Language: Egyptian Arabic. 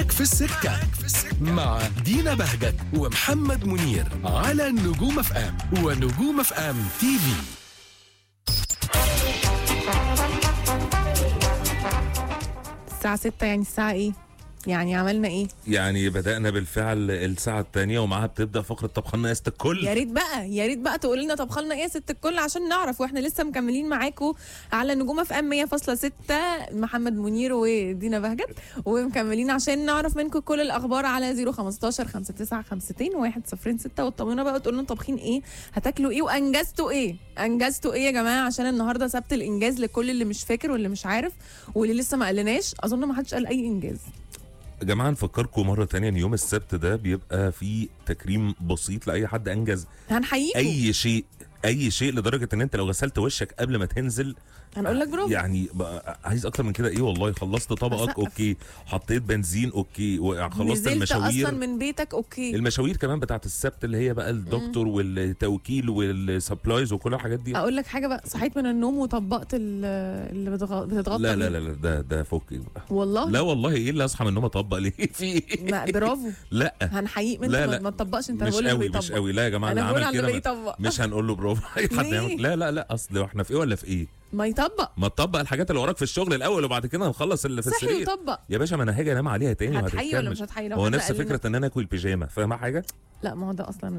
معاك في السكة مع دينا بهجت ومحمد منير على نجوم اف ام ونجوم اف ام تي في الساعة 6 يعني الساعة ايه؟ يعني عملنا ايه؟ يعني بدأنا بالفعل الساعة الثانية ومعاها بتبدأ فقرة طبخ لنا يست الكل يا ريت بقى يا ريت بقى تقول لنا طب لنا ايه يا ست الكل عشان نعرف واحنا لسه مكملين معاكم على نجوم اف ام 100.6 محمد منير ودينا بهجت ومكملين عشان نعرف منكم كل الاخبار على 015 59 52 106 وتطمنونا بقى وتقولوا لنا طابخين ايه هتاكلوا ايه وانجزتوا ايه انجزتوا ايه يا جماعه عشان النهارده سبت الانجاز لكل اللي مش فاكر واللي مش عارف واللي لسه ما قالناش اظن ما حدش قال اي انجاز يا جماعة نفكركم مرة تانية ان يوم السبت ده بيبقى فيه تكريم بسيط لأي حد أنجز هنحييكم أي شيء أي شيء لدرجة ان انت لو غسلت وشك قبل ما تنزل هنقول لك برافو يعني بقى عايز اكتر من كده ايه والله خلصت طبقك أسقف. اوكي حطيت بنزين اوكي وخلصت نزلت المشاوير اصلا من بيتك اوكي المشاوير كمان بتاعت السبت اللي هي بقى الدكتور والتوكيل والسبلايز وكل الحاجات دي اقول لك حاجه بقى صحيت من النوم وطبقت ال- اللي بتغ- بتتغطى لا لا بيه. لا لا ده ده فوق بقى والله لا والله ايه اللي اصحى من النوم اطبق ليه في ايه لا برافو لا هنحييك من لا، انت لا. ما تطبقش انت مش بقول اللي قوي بيطبق مش قوي لا يا جماعه انا اللي بقول عمل على اللي كده ما- بيطبق مش هنقول له برافو اي حد ليه؟ يعمل لا لا لا اصل احنا في ايه ولا في ايه ما يطبق ما تطبق الحاجات اللي وراك في الشغل الاول وبعد كده نخلص اللي في صحي السرير وطبق يا باشا ما انا هاجي انام عليها تاني هتحيي ولا وهتتكلم. مش هتحيي لو هو حد نفس قال لنا- فكره ان انا اكل بيجامه فاهمه حاجه لا ما هو ده اصلا